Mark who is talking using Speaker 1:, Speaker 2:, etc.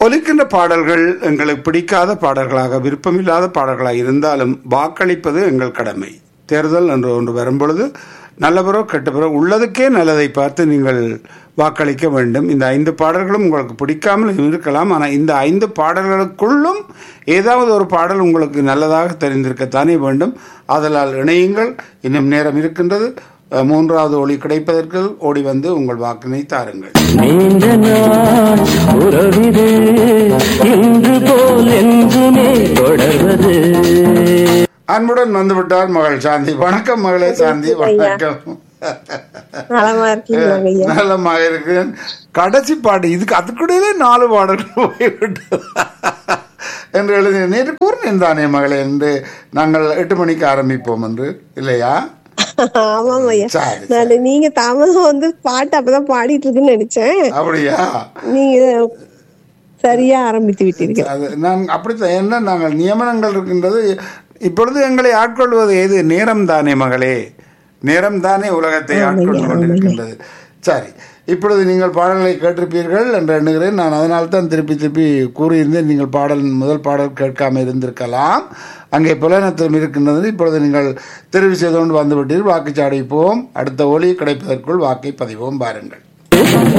Speaker 1: ஒலிக்கின்ற பாடல்கள் எங்களுக்கு பிடிக்காத பாடல்களாக விருப்பமில்லாத பாடல்களாக இருந்தாலும் வாக்களிப்பது எங்கள் கடமை தேர்தல் என்று ஒன்று வரும்பொழுது நல்லவரோ கெட்டவரோ உள்ளதுக்கே நல்லதை பார்த்து நீங்கள் வாக்களிக்க வேண்டும் இந்த ஐந்து பாடல்களும் உங்களுக்கு பிடிக்காமல் இருக்கலாம் ஆனால் இந்த ஐந்து பாடல்களுக்குள்ளும் ஏதாவது ஒரு பாடல் உங்களுக்கு நல்லதாக தெரிந்திருக்கத்தானே வேண்டும் ஆதலால் இணையுங்கள் இன்னும் நேரம் இருக்கின்றது அஹ், மூன்றாவது ஒளி கிடைப்பதற்கு ஓடி வந்து உங்கள் வாக்கினை தாருங்கள்
Speaker 2: நீண்ட நாள் உறவிது இன்று போல் என்றுமே தொடர்வது
Speaker 1: அன்புடன் வந்துவிட்டார் மகள் சாந்தி வணக்கம் மகளே சாந்தி வணக்கம்
Speaker 3: நலமா இருக்கீங்களா ஐயா
Speaker 1: நலமாக இருக்கிறேன் கடைசி பாட்டு இதுக்கு அதுக்குடையிலே நாலு பாடல்கள் போய்விட்டது என்று எழுதி நேற்று கூறினேன் தானே மகளே என்று நாங்கள் எட்டு மணிக்கு ஆரம்பிப்போம் என்று இல்லையா
Speaker 3: ஆமாம் ஐயா
Speaker 1: சரி,
Speaker 3: நான் நீங்க தாமதம் வந்து பாட்டு அப்பதான் பாடிட்டு இருக்குன்னு நினைச்சேன்
Speaker 1: அப்படியா
Speaker 3: நீங்க சரியா ஆரம்பித்து விட்டீர்கள்
Speaker 1: அது நான் அப்படித்தான் என்ன நாங்கள் நியமனங்கள் இருக்கின்றது இப்பொழுது எங்களை ஆட்கொள்வது எது நேரம் தானே மகளே நேரம் தானே உலகத்தை ஆட்கொண்டு கொண்டிருக்கின்றது சரி இப்பொழுது நீங்கள் பாடல்களை கேட்டிருப்பீர்கள் என்று எண்ணுகிறேன் நான் அதனால் தான் திருப்பி திருப்பி கூறியிருந்தேன் நீங்கள் பாடல் முதல் பாடல் கேட்காம இருந்திருக்கலாம் அங்கே புலனத்திலும் இருக்கின்றது இப்பொழுது நீங்கள் தெரிவு செய்து கொண்டு வந்துவிட்டீர்கள் வாக்குச்சாடை போவோம் அடுத்த ஒலி கிடைப்பதற்குள் வாக்கை பதிவோம் பாருங்கள்